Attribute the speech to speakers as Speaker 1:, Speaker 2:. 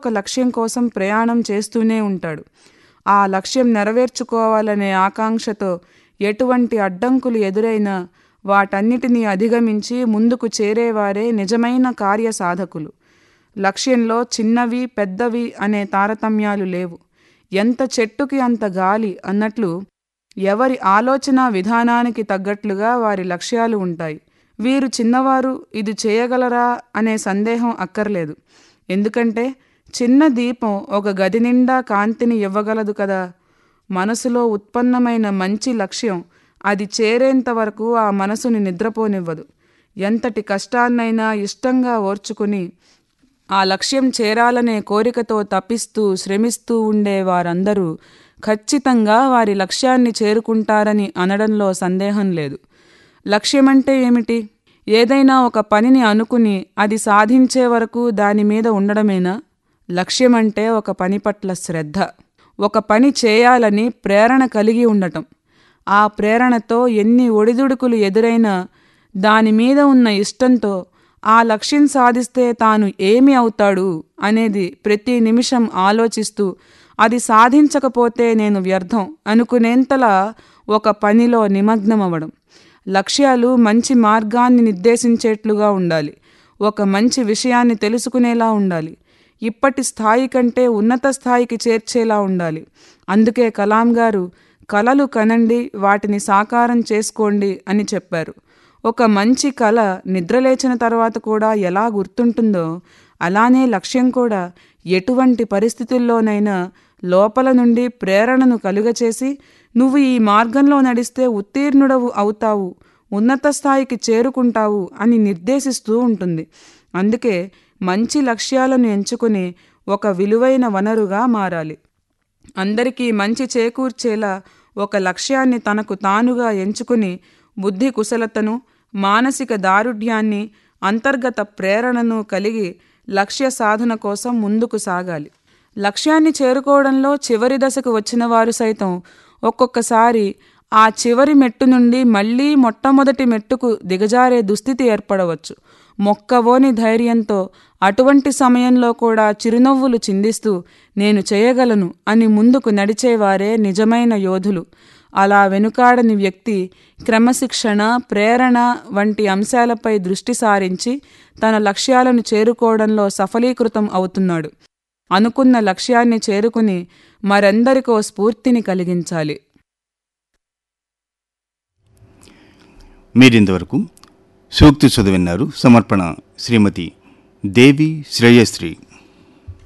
Speaker 1: ఒక లక్ష్యం కోసం ప్రయాణం చేస్తూనే ఉంటాడు ఆ లక్ష్యం నెరవేర్చుకోవాలనే ఆకాంక్షతో ఎటువంటి అడ్డంకులు ఎదురైనా వాటన్నిటినీ అధిగమించి ముందుకు చేరేవారే నిజమైన కార్యసాధకులు లక్ష్యంలో చిన్నవి పెద్దవి అనే తారతమ్యాలు లేవు ఎంత చెట్టుకి అంత గాలి అన్నట్లు ఎవరి ఆలోచన విధానానికి తగ్గట్లుగా వారి లక్ష్యాలు ఉంటాయి వీరు చిన్నవారు ఇది చేయగలరా అనే సందేహం అక్కర్లేదు ఎందుకంటే చిన్న దీపం ఒక గది నిండా కాంతిని ఇవ్వగలదు కదా మనసులో ఉత్పన్నమైన మంచి లక్ష్యం అది చేరేంత వరకు ఆ మనసుని నిద్రపోనివ్వదు ఎంతటి కష్టాన్నైనా ఇష్టంగా ఓర్చుకుని ఆ లక్ష్యం చేరాలనే కోరికతో తపిస్తూ శ్రమిస్తూ ఉండే వారందరూ ఖచ్చితంగా వారి లక్ష్యాన్ని చేరుకుంటారని అనడంలో సందేహం లేదు లక్ష్యమంటే ఏమిటి ఏదైనా ఒక పనిని అనుకుని అది సాధించే వరకు దాని మీద ఉండడమేనా లక్ష్యమంటే ఒక పని పట్ల శ్రద్ధ ఒక పని చేయాలని ప్రేరణ కలిగి ఉండటం ఆ ప్రేరణతో ఎన్ని ఒడిదుడుకులు ఎదురైనా దాని మీద ఉన్న ఇష్టంతో ఆ లక్ష్యం సాధిస్తే తాను ఏమి అవుతాడు అనేది ప్రతి నిమిషం ఆలోచిస్తూ అది సాధించకపోతే నేను వ్యర్థం అనుకునేంతలా ఒక పనిలో నిమగ్నమవ్వడం లక్ష్యాలు మంచి మార్గాన్ని నిర్దేశించేట్లుగా ఉండాలి ఒక మంచి విషయాన్ని తెలుసుకునేలా ఉండాలి ఇప్పటి స్థాయి కంటే ఉన్నత స్థాయికి చేర్చేలా ఉండాలి అందుకే కలాం గారు కలలు కనండి వాటిని సాకారం చేసుకోండి అని చెప్పారు ఒక మంచి కళ నిద్రలేచిన తర్వాత కూడా ఎలా గుర్తుంటుందో అలానే లక్ష్యం కూడా ఎటువంటి పరిస్థితుల్లోనైనా లోపల నుండి ప్రేరణను కలుగచేసి నువ్వు ఈ మార్గంలో నడిస్తే ఉత్తీర్ణుడవు అవుతావు ఉన్నత స్థాయికి చేరుకుంటావు అని నిర్దేశిస్తూ ఉంటుంది అందుకే మంచి లక్ష్యాలను ఎంచుకుని ఒక విలువైన వనరుగా మారాలి అందరికీ మంచి చేకూర్చేలా ఒక లక్ష్యాన్ని తనకు తానుగా ఎంచుకుని బుద్ధి కుశలతను మానసిక దారుఢ్యాన్ని అంతర్గత ప్రేరణను కలిగి లక్ష్య సాధన కోసం ముందుకు సాగాలి లక్ష్యాన్ని చేరుకోవడంలో చివరి దశకు వచ్చిన వారు సైతం ఒక్కొక్కసారి ఆ చివరి మెట్టు నుండి మళ్ళీ మొట్టమొదటి మెట్టుకు దిగజారే దుస్థితి ఏర్పడవచ్చు మొక్కవోని ధైర్యంతో అటువంటి సమయంలో కూడా చిరునవ్వులు చిందిస్తూ నేను చేయగలను అని ముందుకు నడిచేవారే నిజమైన యోధులు అలా వెనుకాడని వ్యక్తి క్రమశిక్షణ ప్రేరణ వంటి అంశాలపై దృష్టి సారించి తన లక్ష్యాలను చేరుకోవడంలో సఫలీకృతం అవుతున్నాడు అనుకున్న లక్ష్యాన్ని చేరుకుని మరెందరికో స్ఫూర్తిని కలిగించాలి
Speaker 2: మీరింతవరకు సూక్తి చదివిన్నారు సమర్పణ శ్రీమతి దేవి శ్రేయశ్రీ